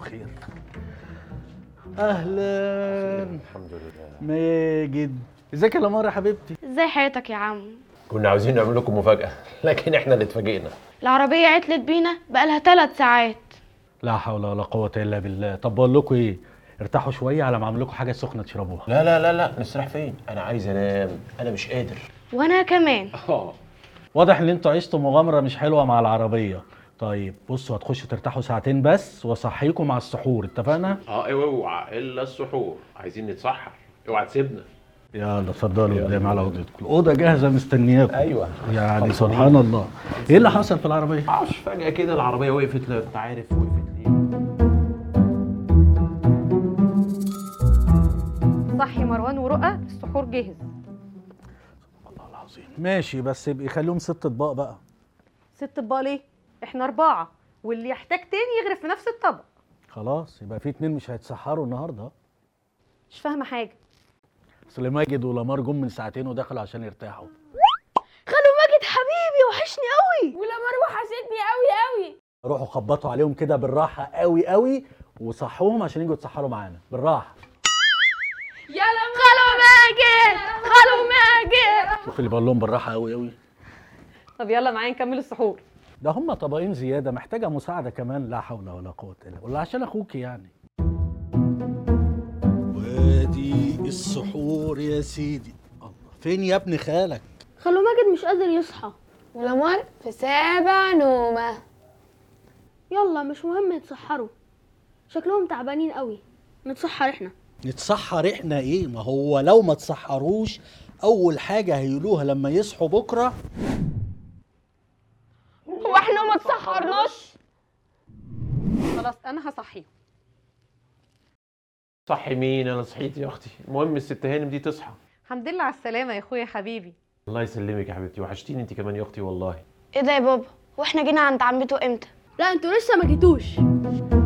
بخير اهلا الحمد لله ماجد ازيك يا لمار يا حبيبتي ازاي حياتك يا عم كنا عاوزين نعمل لكم مفاجأة لكن احنا اللي اتفاجئنا العربية عطلت بينا بقالها ثلاث ساعات لا حول ولا قوه الا بالله طب بقول لكم ايه ارتاحوا شويه على ما اعمل لكم حاجه سخنه تشربوها لا لا لا لا نستريح فين انا عايز انام انا مش قادر وانا كمان اه واضح ان انتوا عشتوا مغامره مش حلوه مع العربيه طيب بصوا هتخشوا ترتاحوا ساعتين بس واصحيكم مع السحور اتفقنا اه اوعى الا السحور عايزين نتسحر اوعى تسيبنا يلا اتفضلوا قدام على اوضتكم الاوضه جاهزه مستنياكم ايوه يعني سبحان الله ايه اللي حصل في العربيه معرفش فجأة كده العربية وقفت لا انت عارف وقفت ليه صحي مروان ورؤى السحور جاهز الله العظيم ماشي بس يبقى خليهم ست اطباق بقى ست اطباق ليه احنا اربعه واللي يحتاج تاني يغرف في نفس الطبق خلاص يبقى في اتنين مش هيتسحروا النهارده مش فاهمه حاجه اصل ماجد ولمار جم من ساعتين ودخلوا عشان يرتاحوا خلوا ماجد حبيبي وحشني قوي ولمار وحشتني قوي قوي روحوا خبطوا عليهم كده بالراحه قوي قوي وصحوهم عشان يجوا يتسحروا معانا بالراحه يا لمار خلوا ماجد خلوا ماجد شوف اللي بقول لهم بالراحه قوي قوي طب يلا معايا نكمل السحور ده هم طبقين زياده محتاجه مساعده كمان لا حول ولا قوه الا بالله ولا عشان اخوك يعني وادي السحور يا سيدي الله فين يا ابن خالك خلوا ماجد مش قادر يصحى ولمار في سابع نومة يلا مش مهم يتسحروا شكلهم تعبانين قوي نتسحر احنا نتسحر احنا ايه ما هو لو ما تسحروش اول حاجه هيقولوها لما يصحوا بكره هو احنا ما تسحرناش خلاص انا هصحيهم صحي مين انا صحيت يا اختي المهم الست هانم دي تصحى الحمد لله على السلامه يا اخويا حبيبي الله يسلمك يا حبيبتي وحشتيني انت كمان يا اختي والله ايه ده يا بابا واحنا جينا عند عمته امتى لا انتوا لسه ما جيتوش